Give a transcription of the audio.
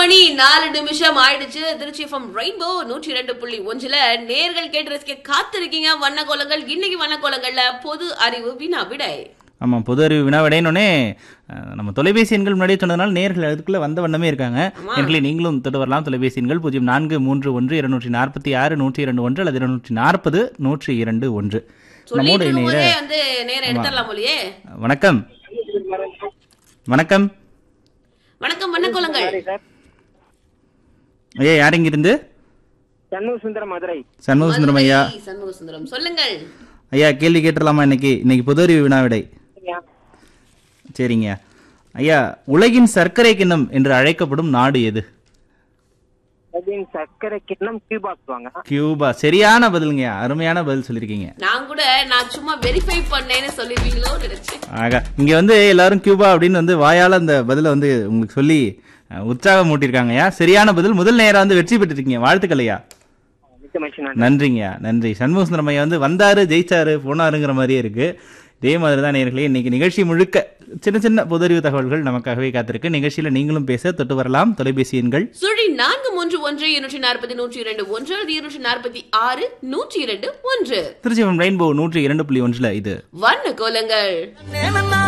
மணி நாலு நிமிஷம் ஆயிடுச்சு திருச்சி எஃப்எம் ரெயின்போ நூற்றி இரண்டு புள்ளி ஒன்றுல நேர்கள் கேட்டு ரசிக்க காத்திருக்கீங்க வண்ண கோலங்கள் இன்னைக்கு வண்ண கோலங்கள்ல பொது அறிவு வினா விடை ஆமாம் பொது அறிவு வினாவிடைனோடனே நம்ம தொலைபேசி எண்கள் முன்னாடியே சொன்னதுனால நேர்கள் அதுக்குள்ளே வந்த வண்ணமே இருக்காங்க நேர்களை நீங்களும் தொட்டு வரலாம் தொலைபேசி எண்கள் பூஜ்ஜியம் நான்கு மூன்று ஒன்று இருநூற்றி நாற்பத்தி ஆறு நூற்றி இரண்டு ஒன்று அல்லது இருநூற்றி நாற்பது நூற்றி இரண்டு ஒன்று நம்மோடு சொல்லிட்டு இணைகிற போதே வந்து நேரம் எடுத்துடலாம் போலியே வணக்கம் வணக்கம் வணக்கம் வண்ண கோலங்கள் ஐயா யார் இங்கிருந்து சண்முக சுந்தரம் மதுரை சண்முக சுந்தரம் ஐயா மதுரை சண்முக சுந்தரம் சொல்லுங்கள் ஐயா கேள்வி கேட்டுடலாமா இன்னைக்கு இன்னைக்கு பொது அறிவு வினாவிடை சரிங்க ஐயா உலகின் சர்க்கரை கிண்ணம் என்று அழைக்கப்படும் நாடு எது அப்படின்னு சர்க்கரை கிண்ணம் கியூபாக்ஸ் வாங்க கியூபா சரியான பதிலுங்க அருமையான பதில் சொல்லியிருக்கீங்க நான் கூட நான் சும்மா வெரிஃபை பண்ணேன்னு சொல்லிருவீங்களோ நினைச்சேன் ஆக இங்க வந்து எல்லாரும் கியூபா அப்படின்னு வந்து வாயால அந்த பதிலை வந்து உங்களுக்கு சொல்லி அஹ், உற்சாகம் மூட்டியிருக்காங்கய்யா சரியான பதில் முதல் நேரம் வந்து வெற்றி பெற்றிருக்கீங்க வாழ்த்துக்கள் ஐயா மிக்க மனுஷன் நன்றி. நன்றிங்கய்யா நன்றி சண்முக சுந்தரம் ஐயா வந்து வந்தாரு ஜெயிச்சாரு போனாருங்கிற மாதிரியே இருக்கு இதே மாதிரி தான் நேர்களே இன்னைக்கு நிகழ்ச்சி முழுக்க சின்ன சின்ன பொதறிவு தகவல்கள் நமக்காகவே காத்திருக்கு நிகழ்ச்சியில நீங்களும் பேச தொட்டு வரலாம் தொலைபேசி எண்கள் சுழி நான்கு மூன்று ஒன்று இருநூற்றி நாற்பத்தி நூற்றி இரண்டு ஒன்று அல்லது இருநூற்றி நாற்பத்தி ஆறு நூற்றி இரண்டு ஒன்று திருச்சி ரெயின்போ நூற்றி இரண்டு புள்ளி ஒன்றுல இது வண்ண கோலங்கள்